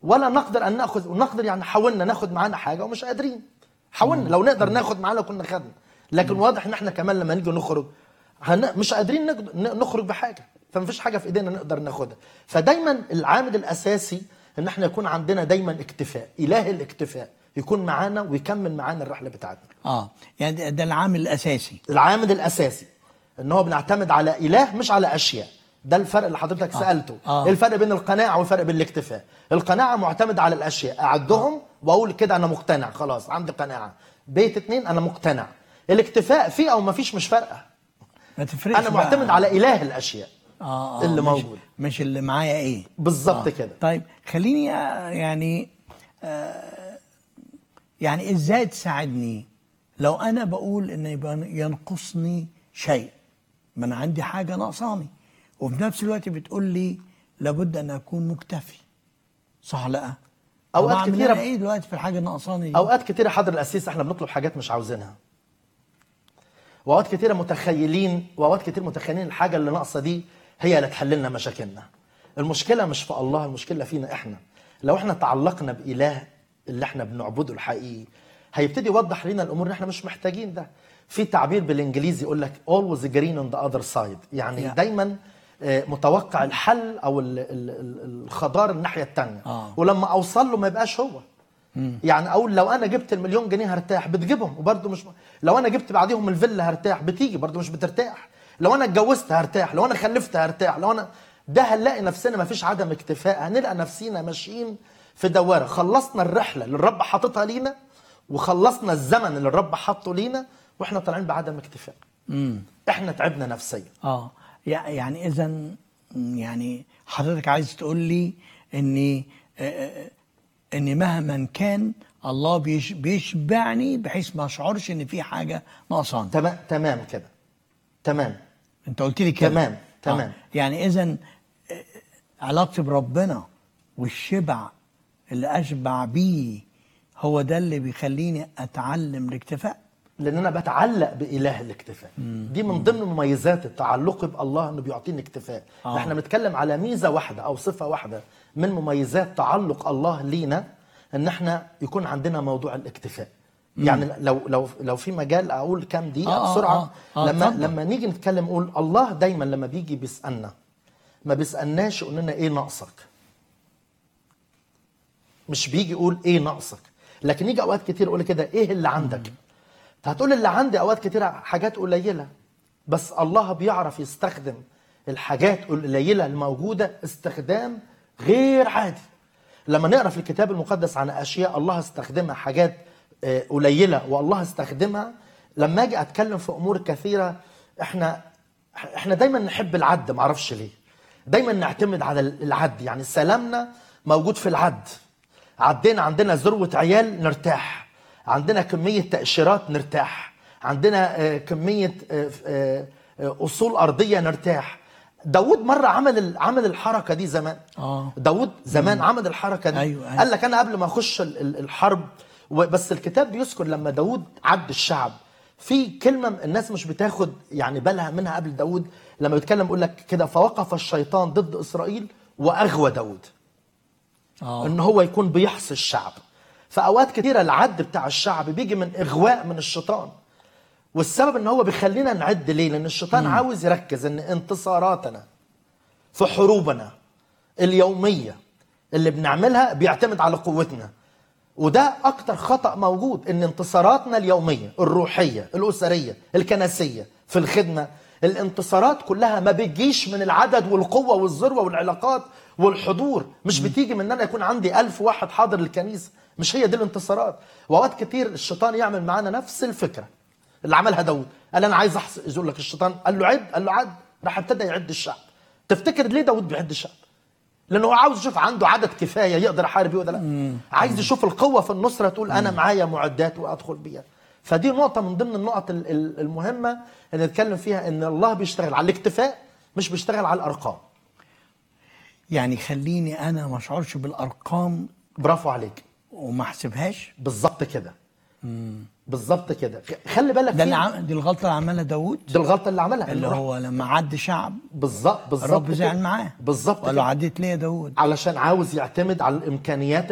ولا نقدر ان ناخذ ونقدر يعني حاولنا ناخذ معانا حاجه ومش قادرين حاولنا لو نقدر ناخذ معانا كنا خدنا لكن واضح ان احنا كمان لما نيجي نخرج هن... مش قادرين نقد- ن- نخرج بحاجه فمفيش حاجه في ايدينا نقدر ناخدها فدايما العامل الاساسي ان احنا يكون عندنا دايما اكتفاء اله الاكتفاء يكون معانا ويكمل معانا الرحله بتاعتنا اه يعني ده- ده العامل الاساسي العامل الاساسي ان هو بنعتمد على اله مش على اشياء ده الفرق اللي حضرتك سالته آه. ايه الفرق بين القناعه والفرق بين الاكتفاء القناعه معتمده على الاشياء اعدهم واقول كده انا مقتنع خلاص عندي قناعه بيت اتنين انا مقتنع الاكتفاء فيه او ما فيش مش فارقه ما تفرقش انا بقى. معتمد على اله الاشياء آه آه اللي مش موجود. مش اللي معايا ايه بالظبط كده طيب خليني آه، يعني آه يعني ازاي تساعدني لو انا بقول ان يبقى ينقصني شيء ما انا عندي حاجه ناقصاني وفي نفس الوقت بتقول لي لابد ان اكون مكتفي صح لا أوقات طب أعمل كتيرة أنا ايه دلوقتي في الحاجه الناقصاني دي اوقات كتيره حضر الاسيس احنا بنطلب حاجات مش عاوزينها واوقات كتيره متخيلين واوقات كتير متخيلين الحاجه اللي ناقصه دي هي اللي تحل لنا مشاكلنا المشكله مش في الله المشكله فينا احنا لو احنا تعلقنا باله اللي احنا بنعبده الحقيقي هيبتدي يوضح لنا الامور ان احنا مش محتاجين ده في تعبير بالانجليزي يقول لك always green on the other side يعني Yeah. دايما آه، متوقع الحل او ال- ال- ال- الخضار الناحيه الثانيه آه. ولما اوصل له ما يبقاش هو يعني اقول لو انا جبت المليون جنيه هرتاح بتجيبهم وبرضه مش لو انا جبت بعديهم الفيلا هرتاح بتيجي برضه مش بترتاح لو انا اتجوزت هرتاح لو انا خلفت هرتاح لو انا ده هنلاقي نفسنا ما فيش عدم اكتفاء هنلقى نفسينا ماشيين في دواره خلصنا الرحله اللي الرب حاططها لينا وخلصنا الزمن اللي الرب حاطه لينا واحنا طالعين بعدم اكتفاء احنا تعبنا نفسيا اه يع- يعني اذا يعني حضرتك عايز تقول لي اني آه، آه، ان مهما كان الله بيش بيشبعني بحيث ما اشعرش ان في حاجه ناقصاني تمام تمام كده تمام انت قلت لي كده تمام، تمام. آه. يعني اذا علاقتي بربنا والشبع اللي اشبع بيه هو ده اللي بيخليني اتعلم الاكتفاء لان انا بتعلق باله الاكتفاء دي من ضمن مميزات التعلق بالله انه بيعطيني اكتفاء آه. احنا بنتكلم على ميزه واحده او صفه واحده من مميزات تعلق الله لينا ان احنا يكون عندنا موضوع الاكتفاء يعني لو لو لو في مجال اقول كام دقيقه آه، آه، بسرعه آه، آه، لما اتفضل. لما نيجي نتكلم نقول الله دايما لما بيجي بيسالنا ما بيسالناش يقول لنا ايه ناقصك مش بيجي يقول ايه ناقصك لكن يجي اوقات كتير يقول كده ايه اللي عندك هتقول اللي عندي اوقات كتير حاجات قليله بس الله بيعرف يستخدم الحاجات القليله الموجوده استخدام غير عادي لما نقرا في الكتاب المقدس عن اشياء الله استخدمها حاجات آه، قليله والله استخدمها لما اجي اتكلم في امور كثيره احنا احنا دايما نحب العد معرفش ليه دايما نعتمد على العد يعني سلامنا موجود في العد عدينا عندنا ذروة عيال نرتاح عندنا كمية تأشيرات نرتاح عندنا آه، كمية آه، آه، آه، أصول أرضية نرتاح داود مرة عمل ال- عمل الحركة دي زمان آه. داود زمان عمل الحركة دي أيوة، أيوة. قال لك أنا قبل ما أخش ال- ال- الحرب و- بس الكتاب بيذكر لما داود عد الشعب في كلمة الناس مش بتاخد يعني بالها منها قبل داود لما بيتكلم يقول لك كده فوقف الشيطان ضد إسرائيل وأغوى داود اه ان هو يكون بيحصي الشعب فاوقات كتيره العد بتاع الشعب بيجي من اغواء من الشيطان والسبب ان هو بيخلينا نعد ليه لان الشيطان عاوز يركز ان انتصاراتنا في حروبنا اليوميه اللي بنعملها بيعتمد على قوتنا وده اكتر خطا موجود ان انتصاراتنا اليوميه الروحيه الاسريه الكنسيه في الخدمه الانتصارات كلها ما بتجيش من العدد والقوه والذروه والعلاقات والحضور مش بتيجي من ان انا يكون عندي ألف واحد حاضر الكنيسه مش هي دي الانتصارات واوقات كتير الشيطان يعمل معانا نفس الفكره اللي عملها داود قال انا عايز احصي يقول لك الشيطان قال له عد قال له عد راح ابتدى يعد الشعب تفتكر ليه داود بيعد الشعب لانه هو عاوز يشوف عنده عدد كفايه يقدر يحارب بيه ولا لا عايز يشوف القوه في النصره تقول انا معايا معدات وادخل بيها فدي نقطه من ضمن النقط ال- ال- المهمه اللي نتكلم فيها ان الله بيشتغل على الاكتفاء مش بيشتغل على الارقام يعني خليني انا ما اشعرش بالارقام برافو عليك وما احسبهاش بالظبط كده بالظبط كده خ- خلي بالك ده في- اللي عم... دي الغلطه اللي عملها داوود دي الغلطه اللي عملها اللي إنه راح- هو لما عد شعب بالظبط بالظبط الرب كده. زعل معاه بالظبط وقال له كده. عديت ليه يا داوود علشان عاوز يعتمد على الامكانيات